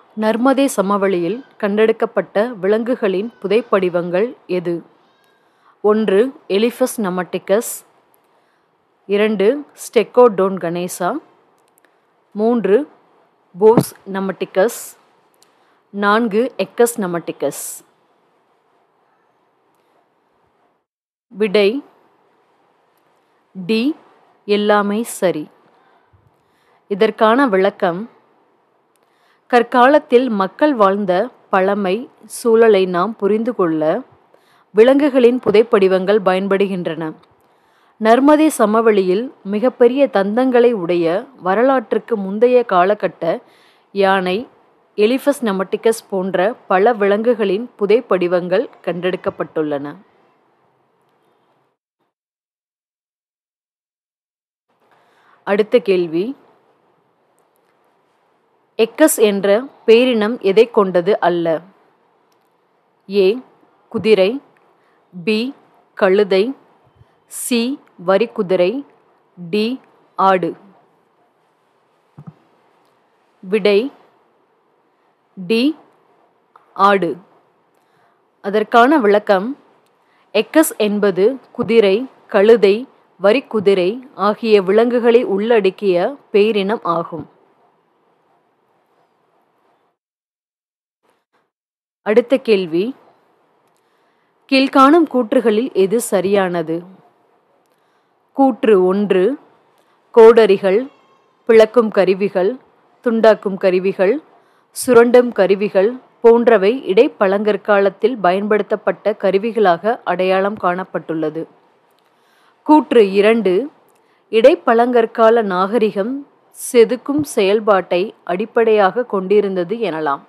நர்மதே சமவெளியில் கண்டெடுக்கப்பட்ட விலங்குகளின் புதைப்படிவங்கள் எது ஒன்று எலிஃபஸ் நமட்டிகஸ் இரண்டு ஸ்டெக்கோடோன் கணேசா மூன்று போஸ் நமட்டிகஸ் நான்கு எக்கஸ் நமட்டிகஸ் விடை டி எல்லாமே சரி இதற்கான விளக்கம் கற்காலத்தில் மக்கள் வாழ்ந்த பழமை சூழலை நாம் புரிந்து கொள்ள விலங்குகளின் புதைப்படிவங்கள் பயன்படுகின்றன நர்மதே சமவெளியில் மிகப்பெரிய தந்தங்களை உடைய வரலாற்றுக்கு முந்தைய காலகட்ட யானை எலிஃபஸ் நமட்டிகஸ் போன்ற பல விலங்குகளின் புதைப்படிவங்கள் கண்டெடுக்கப்பட்டுள்ளன அடுத்த கேள்வி எக்கஸ் என்ற பேரினம் எதை கொண்டது அல்ல ஏ குதிரை பி கழுதை சி வரிக்குதிரை டி ஆடு விடை டி ஆடு அதற்கான விளக்கம் எக்கஸ் என்பது குதிரை கழுதை வரிக்குதிரை ஆகிய விலங்குகளை உள்ளடக்கிய பேரினம் ஆகும் அடுத்த கேள்வி கீழ்காணும் கூற்றுகளில் எது சரியானது கூற்று ஒன்று கோடரிகள் பிளக்கும் கருவிகள் துண்டாக்கும் கருவிகள் சுரண்டும் கருவிகள் போன்றவை இடைப்பழங்கற்காலத்தில் பயன்படுத்தப்பட்ட கருவிகளாக அடையாளம் காணப்பட்டுள்ளது கூற்று இரண்டு இடைப்பழங்கற்கால நாகரிகம் செதுக்கும் செயல்பாட்டை அடிப்படையாக கொண்டிருந்தது எனலாம்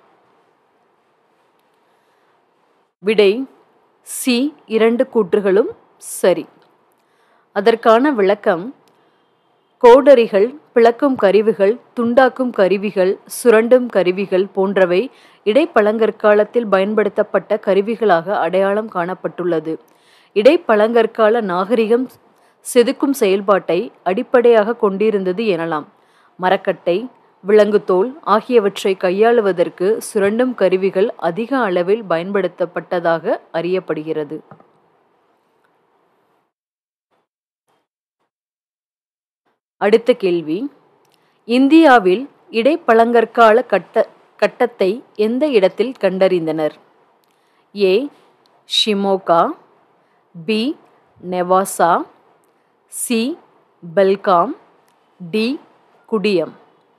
விடை சி இரண்டு கூற்றுகளும் சரி அதற்கான விளக்கம் கோடரிகள் பிளக்கும் கருவிகள் துண்டாக்கும் கருவிகள் சுரண்டும் கருவிகள் போன்றவை இடைப்பழங்கற்காலத்தில் பயன்படுத்தப்பட்ட கருவிகளாக அடையாளம் காணப்பட்டுள்ளது இடைப்பழங்கற்கால நாகரிகம் செதுக்கும் செயல்பாட்டை அடிப்படையாக கொண்டிருந்தது எனலாம் மரக்கட்டை விலங்குத்தோல் ஆகியவற்றை கையாளுவதற்கு சுரண்டும் கருவிகள் அதிக அளவில் பயன்படுத்தப்பட்டதாக அறியப்படுகிறது அடுத்த கேள்வி இந்தியாவில் இடைப்பழங்கற்கால கட்ட கட்டத்தை எந்த இடத்தில் கண்டறிந்தனர் A Shimoga B Nevasa C Belgaum D Kudiyam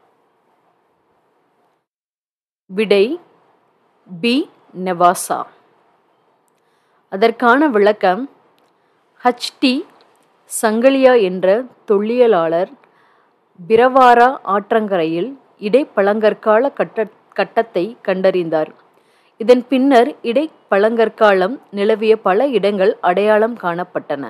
விடை பி நெவாசா அதற்கான விளக்கம் ஹச்டி சங்கலியா என்ற தொல்லியலாளர் பிரவாரா ஆற்றங்கரையில் இடைப்பழங்கற்கால கட்ட கட்டத்தை கண்டறிந்தார் இதன் பின்னர் இடைப்பழங்கற்காலம் நிலவிய பல இடங்கள் அடையாளம் காணப்பட்டன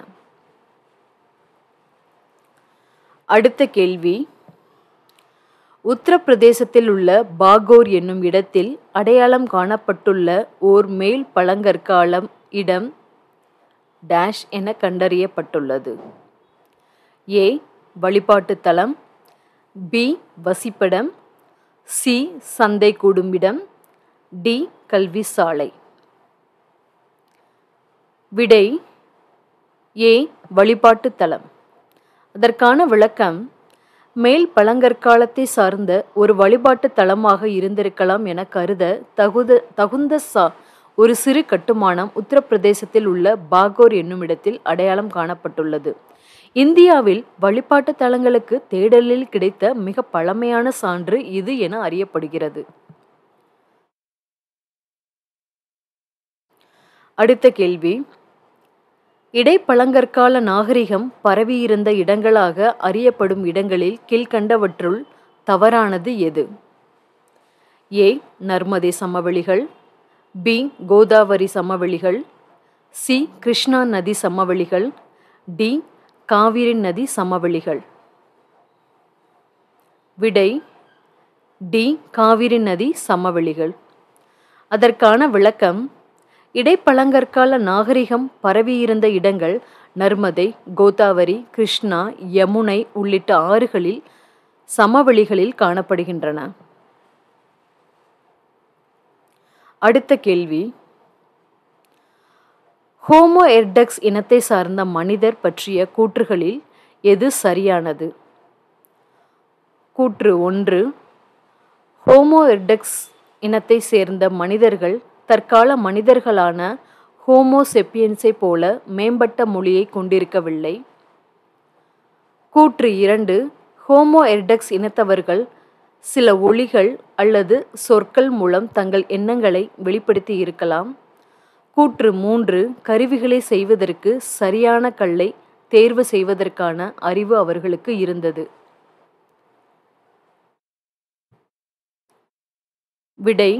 அடுத்த கேள்வி உத்தரப்பிரதேசத்தில் உள்ள பாகோர் என்னும் இடத்தில் அடையாளம் காணப்பட்டுள்ள ஓர் மேல் பழங்கற்காலம் இடம் டேஷ் என கண்டறியப்பட்டுள்ளது ஏ வழிபாட்டு தலம் பி வசிப்பிடம் சி சந்தை கூடுமிடம் டி கல்வி சாலை விடை ஏ வழிபாட்டு தலம் அதற்கான விளக்கம் மேல் பழங்கற்காலத்தை சார்ந்த ஒரு வழிபாட்டு தலமாக இருந்திருக்கலாம் என கருத தகுத தகுந்த சா ஒரு சிறு கட்டுமானம் உத்தரப்பிரதேசத்தில் உள்ள பாகோர் என்னும் இடத்தில் அடையாளம் காணப்பட்டுள்ளது இந்தியாவில் வழிபாட்டு தலங்களுக்கு தேடலில் கிடைத்த மிக பழமையான சான்று இது என அறியப்படுகிறது அடுத்த கேள்வி இடைப்பழங்கற்கால நாகரிகம் பரவியிருந்த இடங்களாக அறியப்படும் இடங்களில் கீழ்கண்டவற்றுள் தவறானது எது ஏ நர்மதே சமவெளிகள் பி கோதாவரி சமவெளிகள் சி கிருஷ்ணா நதி சமவெளிகள் டி காவிரி நதி சமவெளிகள் விடை டி காவிரி நதி சமவெளிகள் அதற்கான விளக்கம் இடைப்பழங்கற்கால நாகரிகம் பரவியிருந்த இடங்கள் நர்மதை கோதாவரி கிருஷ்ணா யமுனை உள்ளிட்ட ஆறுகளில் சமவெளிகளில் காணப்படுகின்றன அடுத்த கேள்வி ஹோமோ எர்டக்ஸ் இனத்தை சார்ந்த மனிதர் பற்றிய கூற்றுகளில் எது சரியானது கூற்று ஒன்று ஹோமோ எர்டக்ஸ் இனத்தை சேர்ந்த மனிதர்கள் தற்கால மனிதர்களான ஹோமோ செப்பியன்ஸை போல மேம்பட்ட மொழியை கொண்டிருக்கவில்லை கூற்று இரண்டு ஹோமோ எர்டக்ஸ் இனத்தவர்கள் சில ஒளிகள் அல்லது சொற்கள் மூலம் தங்கள் எண்ணங்களை வெளிப்படுத்தி இருக்கலாம் கூற்று மூன்று கருவிகளை செய்வதற்கு சரியான கல்லை தேர்வு செய்வதற்கான அறிவு அவர்களுக்கு இருந்தது விடை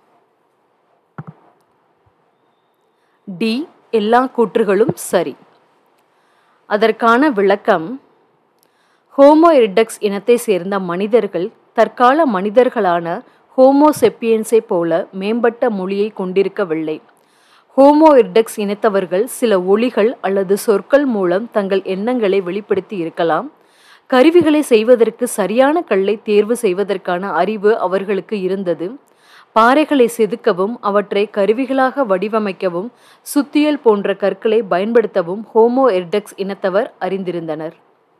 டி எல்லா கூற்றுகளும் சரி அதற்கான விளக்கம் ஹோமோ எரிடக்ஸ் இனத்தை சேர்ந்த மனிதர்கள் தற்கால மனிதர்களான ஹோமோ செப்பியன்ஸை போல மேம்பட்ட மொழியை கொண்டிருக்கவில்லை ஹோமோ எரிடக்ஸ் இனத்தவர்கள் சில ஒளிகள் அல்லது சொற்கள் மூலம் தங்கள் எண்ணங்களை வெளிப்படுத்தி இருக்கலாம் கருவிகளை செய்வதற்கு சரியான கல்லை தேர்வு செய்வதற்கான அறிவு அவர்களுக்கு இருந்தது பாறைகளை செதுக்கவும் அவற்றை கருவிகளாக வடிவமைக்கவும் சுத்தியல் போன்ற கற்களை பயன்படுத்தவும் ஹோமோ எர்டெக்ஸ் இனத்தவர் அறிந்திருந்தனர்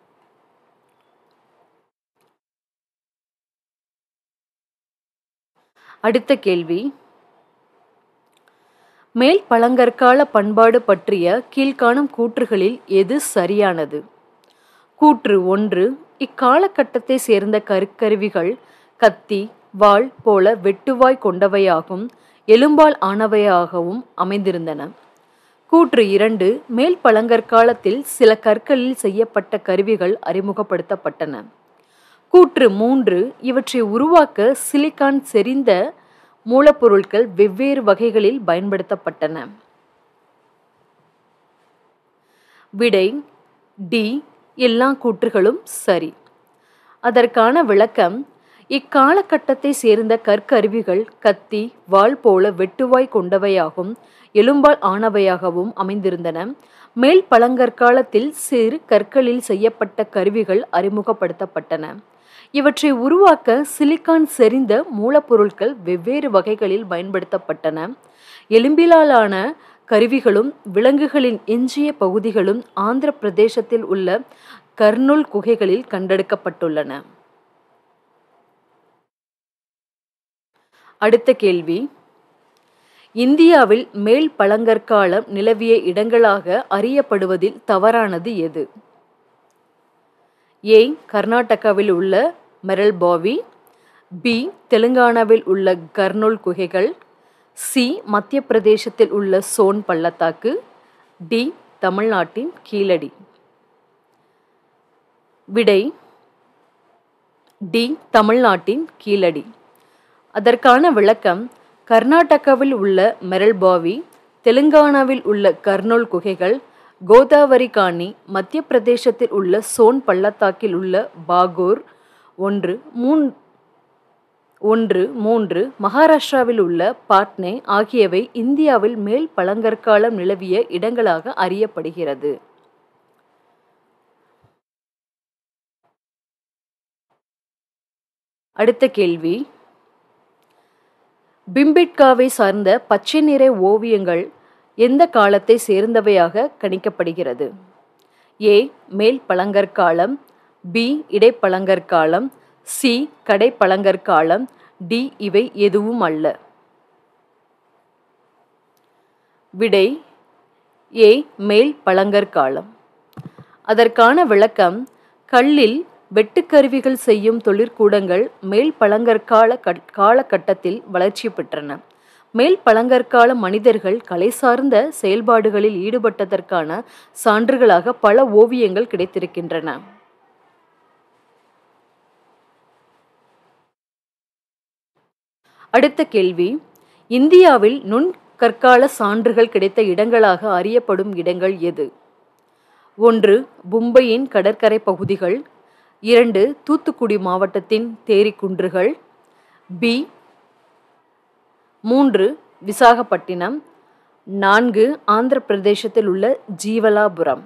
அடுத்த கேள்வி மேல் பழங்கற்கால பண்பாடு பற்றிய கீழ்காணும் கூற்றுகளில் எது சரியானது கூற்று ஒன்று இக்காலகட்டத்தை சேர்ந்த கருக்கருவிகள் கத்தி வாள் போல வெட்டுவாய் கொண்டவையாகும் எலும்பால் ஆனவையாகவும் அமைந்திருந்தன கூற்று இரண்டு மேல் பழங்கற்காலத்தில் சில கற்களில் செய்யப்பட்ட கருவிகள் அறிமுகப்படுத்தப்பட்டன கூற்று மூன்று இவற்றை உருவாக்க சிலிக்கான் செறிந்த மூலப்பொருட்கள் வெவ்வேறு வகைகளில் பயன்படுத்தப்பட்டன விடை டி எல்லா கூற்றுகளும் சரி அதற்கான விளக்கம் இக்காலகட்டத்தை சேர்ந்த கற்கருவிகள் கத்தி வாள் போல வெட்டுவாய் கொண்டவையாகும் எலும்பால் ஆனவையாகவும் அமைந்திருந்தன மேல் பழங்கற்காலத்தில் சிறு கற்களில் செய்யப்பட்ட கருவிகள் அறிமுகப்படுத்தப்பட்டன இவற்றை உருவாக்க சிலிக்கான் செறிந்த மூலப்பொருட்கள் வெவ்வேறு வகைகளில் பயன்படுத்தப்பட்டன எலும்பிலாலான கருவிகளும் விலங்குகளின் எஞ்சிய பகுதிகளும் ஆந்திர பிரதேசத்தில் உள்ள கர்னூல் குகைகளில் கண்டெடுக்கப்பட்டுள்ளன அடுத்த கேள்வி இந்தியாவில் மேல் பழங்கற்காலம் நிலவிய இடங்களாக அறியப்படுவதில் தவறானது எது ஏ கர்நாடகாவில் உள்ள மெரல்பாவி பி தெலுங்கானாவில் உள்ள கர்னூல் குகைகள் சி மத்திய பிரதேசத்தில் உள்ள சோன் பள்ளத்தாக்கு டி தமிழ்நாட்டின் கீழடி விடை டி தமிழ்நாட்டின் கீழடி அதற்கான விளக்கம் கர்நாடகாவில் உள்ள மெரல்பாவி தெலுங்கானாவில் உள்ள கர்னூல் குகைகள் கோதாவரி காணி மத்திய பிரதேசத்தில் உள்ள சோன் பள்ளத்தாக்கில் உள்ள பாகூர் ஒன்று மூன் ஒன்று மூன்று மகாராஷ்டிராவில் உள்ள பாட்னே ஆகியவை இந்தியாவில் மேல் பழங்கற்காலம் நிலவிய இடங்களாக அறியப்படுகிறது அடுத்த கேள்வி பிம்பிட்காவை சார்ந்த பச்சை நிற ஓவியங்கள் எந்த காலத்தை சேர்ந்தவையாக கணிக்கப்படுகிறது ஏ மேல் பழங்கற்காலம் பி இடைப்பழங்கற்காலம் சி கடைப்பழங்கற்காலம் டி இவை எதுவும் அல்ல விடை ஏ மேல் பழங்கற்காலம் அதற்கான விளக்கம் கல்லில் வெட்டுக்கருவிகள் செய்யும் தொழிற்கூடங்கள் மேல் பழங்கற்கால காலகட்டத்தில் வளர்ச்சி பெற்றன மேல் பழங்கற்கால மனிதர்கள் கலை சார்ந்த செயல்பாடுகளில் ஈடுபட்டதற்கான சான்றுகளாக பல ஓவியங்கள் கிடைத்திருக்கின்றன அடுத்த கேள்வி இந்தியாவில் நுண் கற்கால சான்றுகள் கிடைத்த இடங்களாக அறியப்படும் இடங்கள் எது ஒன்று மும்பையின் கடற்கரை பகுதிகள் இரண்டு தூத்துக்குடி மாவட்டத்தின் தேரிக்குன்றுகள் பி மூன்று விசாகப்பட்டினம் நான்கு ஆந்திர பிரதேசத்தில் உள்ள ஜீவலாபுரம்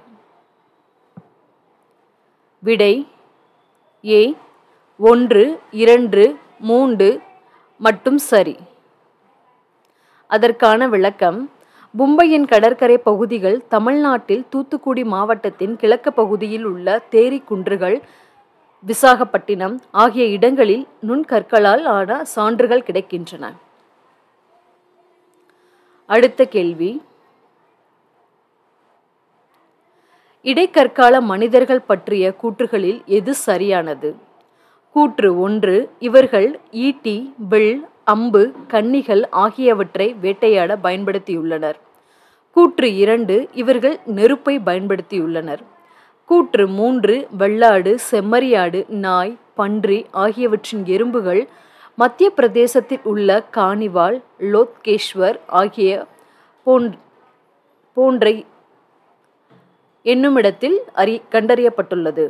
விடை ஏ ஒன்று இரண்டு மூன்று மட்டும் சரி அதற்கான விளக்கம் மும்பையின் கடற்கரை பகுதிகள் தமிழ்நாட்டில் தூத்துக்குடி மாவட்டத்தின் கிழக்கு பகுதியில் உள்ள தேரி குன்றுகள் விசாகப்பட்டினம் ஆகிய இடங்களில் நுண்கற்களால் ஆன சான்றுகள் கிடைக்கின்றன அடுத்த கேள்வி இடைக்கற்கால மனிதர்கள் பற்றிய கூற்றுகளில் எது சரியானது கூற்று ஒன்று இவர்கள் ஈட்டி வில் அம்பு கன்னிகள் ஆகியவற்றை வேட்டையாட பயன்படுத்தியுள்ளனர் கூற்று இரண்டு இவர்கள் நெருப்பை பயன்படுத்தியுள்ளனர் கூற்று மூன்று வெள்ளாடு செம்மறியாடு நாய் பன்றி ஆகியவற்றின் எறும்புகள் மத்திய பிரதேசத்தில் உள்ள காணிவால் லோத்கேஸ்வர் ஆகிய போன் போன்ற என்னுமிடத்தில் அறி கண்டறியப்பட்டுள்ளது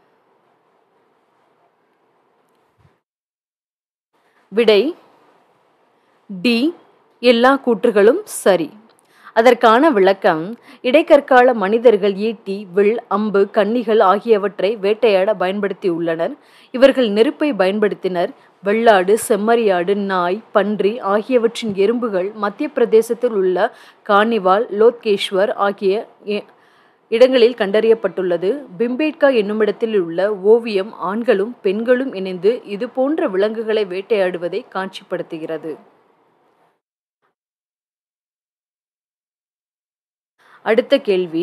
விடை டி எல்லா கூற்றுகளும் சரி அதற்கான விளக்கம் இடைக்கற்கால மனிதர்கள் ஈட்டி வில் அம்பு கன்னிகள் ஆகியவற்றை வேட்டையாட பயன்படுத்தியுள்ளனர் இவர்கள் நெருப்பை பயன்படுத்தினர் வெள்ளாடு செம்மறியாடு நாய் பன்றி ஆகியவற்றின் எறும்புகள் மத்திய பிரதேசத்தில் உள்ள கார்னிவால் லோத்கேஸ்வர் ஆகிய இடங்களில் கண்டறியப்பட்டுள்ளது பிம்பேட்கா என்னுமிடத்தில் உள்ள ஓவியம் ஆண்களும் பெண்களும் இணைந்து இது போன்ற விலங்குகளை வேட்டையாடுவதை காட்சிப்படுத்துகிறது அடுத்த கேள்வி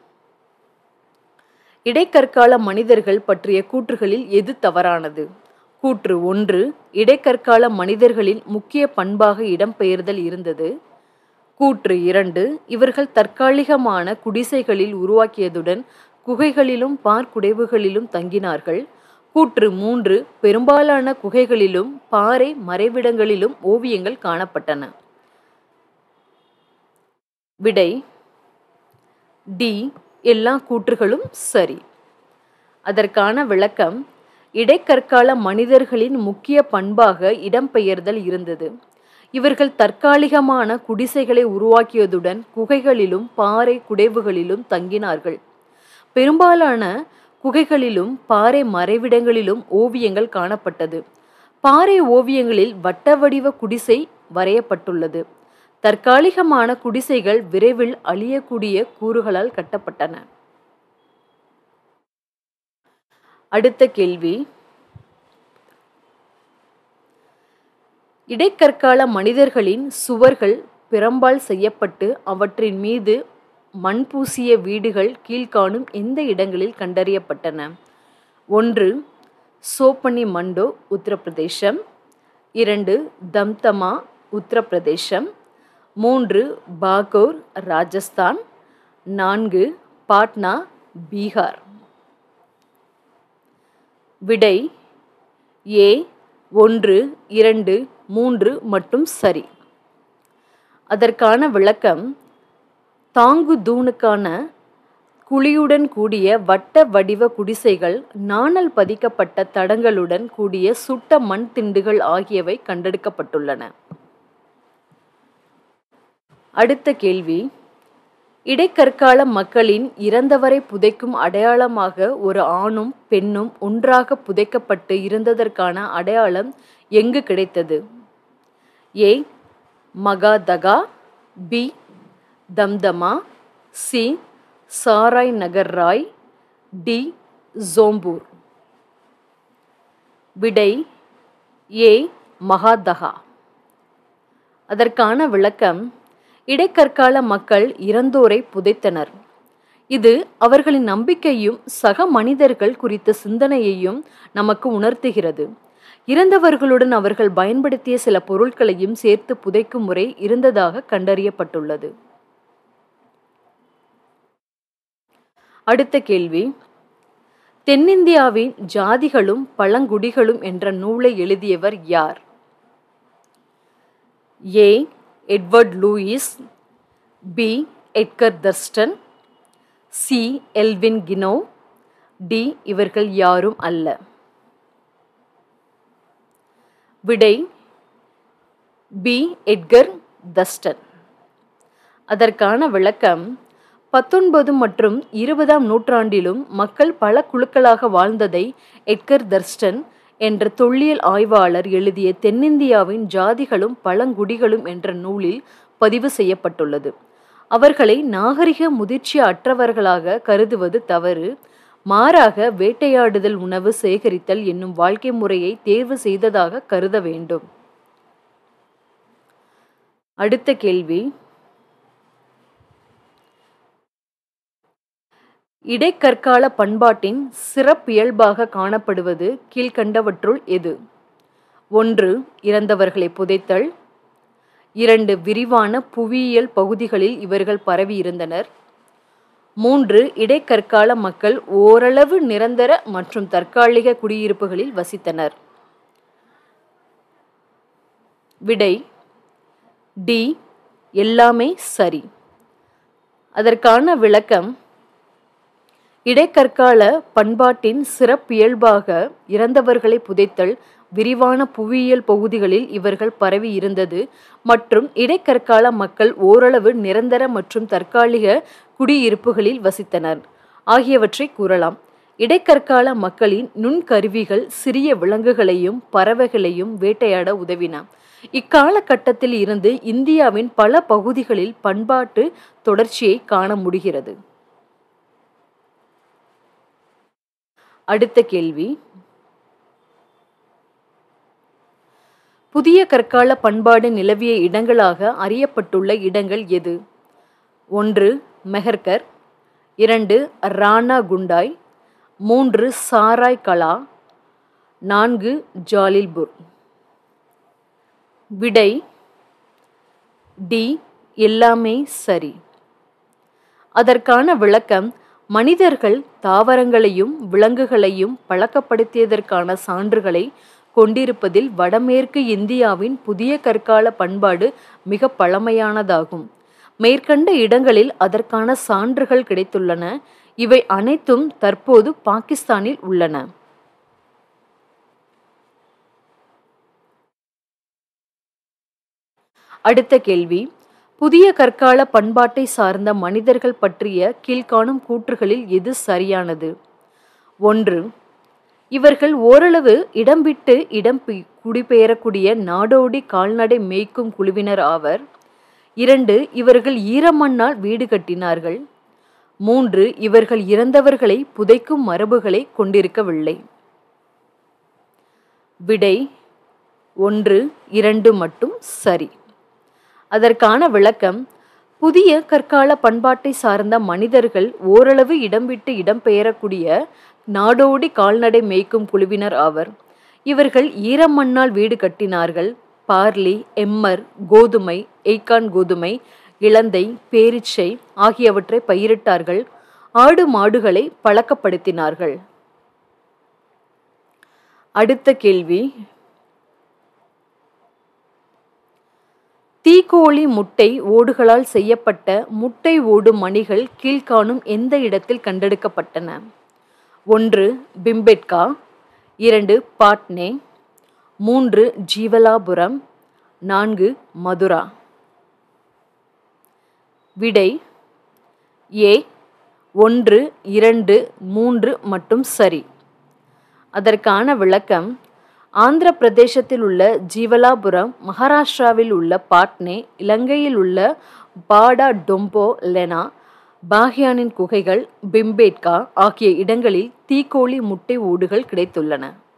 இடைக்கற்கால மனிதர்கள் பற்றிய கூற்றுகளில் எது தவறானது கூற்று ஒன்று இடைக்கற்கால மனிதர்களின் முக்கிய பண்பாக இடம்பெயர்தல் இருந்தது கூற்று இரண்டு இவர்கள் தற்காலிகமான குடிசைகளில் உருவாக்கியதுடன் குகைகளிலும் பார்க்குடைவுகளிலும் தங்கினார்கள் கூற்று மூன்று பெரும்பாலான குகைகளிலும் பாறை மறைவிடங்களிலும் ஓவியங்கள் காணப்பட்டன விடை டி எல்லா கூற்றுகளும் சரி அதற்கான விளக்கம் இடைக்கற்கால மனிதர்களின் முக்கிய பண்பாக இடம்பெயர்தல் இருந்தது இவர்கள் தற்காலிகமான குடிசைகளை உருவாக்கியதுடன் குகைகளிலும் பாறை குடைவுகளிலும் தங்கினார்கள் பெரும்பாலான குகைகளிலும் பாறை மறைவிடங்களிலும் ஓவியங்கள் காணப்பட்டது பாறை ஓவியங்களில் வட்ட வடிவ குடிசை வரையப்பட்டுள்ளது தற்காலிகமான குடிசைகள் விரைவில் அழியக்கூடிய கூறுகளால் கட்டப்பட்டன அடுத்த கேள்வி இடைக்கற்கால மனிதர்களின் சுவர்கள் பிரம்பால் செய்யப்பட்டு அவற்றின் மீது மண் பூசிய வீடுகள் கீழ்காணும் எந்த இடங்களில் கண்டறியப்பட்டன ஒன்று சோப்பனி மண்டோ உத்தரப்பிரதேசம் இரண்டு தம்தமா உத்தரப்பிரதேசம் மூன்று பாகோர் ராஜஸ்தான் நான்கு பாட்னா பீகார் விடை ஏ ஒன்று இரண்டு மூன்று மற்றும் சரி அதற்கான விளக்கம் தாங்கு தூணுக்கான குழியுடன் கூடிய வட்ட வடிவ குடிசைகள் நாணல் பதிக்கப்பட்ட தடங்களுடன் கூடிய சுட்ட மண் திண்டுகள் ஆகியவை கண்டெடுக்கப்பட்டுள்ளன அடுத்த கேள்வி இடைக்கற்கால மக்களின் இறந்தவரை புதைக்கும் அடையாளமாக ஒரு ஆணும் பெண்ணும் ஒன்றாக புதைக்கப்பட்டு இருந்ததற்கான அடையாளம் எங்கு கிடைத்தது A Mahadaha B Damdama C Sarai Nahar Rai D Jompur விடை ஏ மகாதகா அதற்கான விளக்கம் இடைக்கற்கால மக்கள் இறந்தோரை புதைத்தனர் இது அவர்களின் நம்பிக்கையும் சக மனிதர்கள் குறித்த சிந்தனையையும் நமக்கு உணர்த்துகிறது இறந்தவர்களுடன் அவர்கள் பயன்படுத்திய சில பொருட்களையும் சேர்த்து புதைக்கும் முறை இருந்ததாக கண்டறியப்பட்டுள்ளது அடுத்த கேள்வி தென்னிந்தியாவின் ஜாதிகளும் பழங்குடிகளும் என்ற நூலை எழுதியவர் யார் A Edward Lewis B Edgar Thurston C Elwin கினோ டி இவர்கள் யாரும் அல்ல விடை பி எட்கர் தஸ்டன் அதற்கான விளக்கம் பத்தொன்பது மற்றும் இருபதாம் நூற்றாண்டிலும் மக்கள் பல குழுக்களாக வாழ்ந்ததை எட்கர் தர்ஸ்டன் என்ற தொல்லியல் ஆய்வாளர் எழுதிய தென்னிந்தியாவின் ஜாதிகளும் பழங்குடிகளும் என்ற நூலில் பதிவு செய்யப்பட்டுள்ளது அவர்களை நாகரிக முதிர்ச்சி அற்றவர்களாக கருதுவது தவறு மாறாக வேட்டையாடுதல் உணவு சேகரித்தல் என்னும் வாழ்க்கை முறையை தேர்வு செய்ததாக கருத வேண்டும் அடுத்த கேள்வி இடைக்கற்கால பண்பாட்டின் சிறப்பியல்பாக காணப்படுவது கீழ்கண்டவற்றுள் எது ஒன்று இறந்தவர்களை புதைத்தல் இரண்டு விரிவான புவியியல் பகுதிகளில் இவர்கள் பரவி இருந்தனர் மூன்று இடைக்கற்கால மக்கள் ஓரளவு நிரந்தர மற்றும் தற்காலிக குடியிருப்புகளில் வசித்தனர் விடை டி எல்லாமே சரி அதற்கான விளக்கம் இடைக்கற்கால பண்பாட்டின் சிறப்பியல்பாக இறந்தவர்களை புதைத்தல் விரிவான புவியியல் பகுதிகளில் இவர்கள் பரவி இருந்தது மற்றும் இடைக்கற்கால மக்கள் ஓரளவு நிரந்தர மற்றும் தற்காலிக குடியிருப்புகளில் வசித்தனர் ஆகியவற்றை கூறலாம் இடைக்கற்கால மக்களின் நுண்கருவிகள் சிறிய விலங்குகளையும் பறவைகளையும் வேட்டையாட உதவின இக்காலகட்டத்தில் இருந்து இந்தியாவின் பல பகுதிகளில் பண்பாட்டு தொடர்ச்சியை காண முடிகிறது அடுத்த கேள்வி புதிய கற்கால பண்பாடு நிலவிய இடங்களாக அறியப்பட்டுள்ள இடங்கள் எது ஒன்று மெஹர்கர் இரண்டு ராணா குண்டாய் மூன்று சாராய் கலா நான்கு ஜாலில்பூர் விடை டி எல்லாமே சரி அதற்கான விளக்கம் மனிதர்கள் தாவரங்களையும் விலங்குகளையும் பழக்கப்படுத்தியதற்கான சான்றுகளை கொண்டிருப்பதில் வடமேற்கு இந்தியாவின் புதிய கற்கால பண்பாடு மிக பழமையானதாகும் மேற்கண்ட இடங்களில் அதற்கான சான்றுகள் கிடைத்துள்ளன இவை அனைத்தும் தற்போது பாகிஸ்தானில் உள்ளன அடுத்த கேள்வி புதிய கற்கால பண்பாட்டை சார்ந்த மனிதர்கள் பற்றிய கீழ்காணும் கூற்றுகளில் எது சரியானது ஒன்று இவர்கள் ஓரளவு இடம் விட்டு இடம் பி- குடிபெயரக்கூடிய நாடோடி கால்நடை மேய்க்கும் குழுவினர் ஆவர் இரண்டு இவர்கள் ஈரமண்ணால் வீடு கட்டினார்கள் மூன்று இவர்கள் இறந்தவர்களை புதைக்கும் மரபுகளை கொண்டிருக்கவில்லை விடை ஒன்று இரண்டு மட்டும் சரி அதற்கான விளக்கம் புதிய கற்கால பண்பாட்டை சார்ந்த மனிதர்கள் ஓரளவு இடம் விட்டு இடம் பெயரக்கூடிய நாடோடி கால்நடை மேய்க்கும் குழுவினர் ஆவர் இவர்கள் ஈரமண்ணால் வீடு கட்டினார்கள் பார்லி எம்மர் கோதுமை எய்கான் கோதுமை இலந்தை பேரிச்சை ஆகியவற்றை பயிரிட்டார்கள் ஆடு மாடுகளை பழக்கப்படுத்தினார்கள் அடுத்த கேள்வி தீக்கோழி முட்டை ஓடுகளால் செய்யப்பட்ட முட்டை ஓடு மணிகள் கீழ்காணும் எந்த இடத்தில் கண்டெடுக்கப்பட்டன ஒன்று பிம்பெட்கா இரண்டு பாட்னே மூன்று ஜீவலாபுரம் நான்கு மதுரா விடை ஏ ஒன்று இரண்டு மூன்று மட்டும் சரி அதற்கான விளக்கம் ஆந்திர பிரதேசத்தில் உள்ள ஜீவலாபுரம் மகாராஷ்டிராவில் உள்ள பாட்னே இலங்கையில் உள்ள பாடா டொம்போ லெனா பாகியானின் குகைகள் பிம்பேட்கா ஆகிய இடங்களில் தீக்கோழி முட்டை ஓடுகள் கிடைத்துள்ளன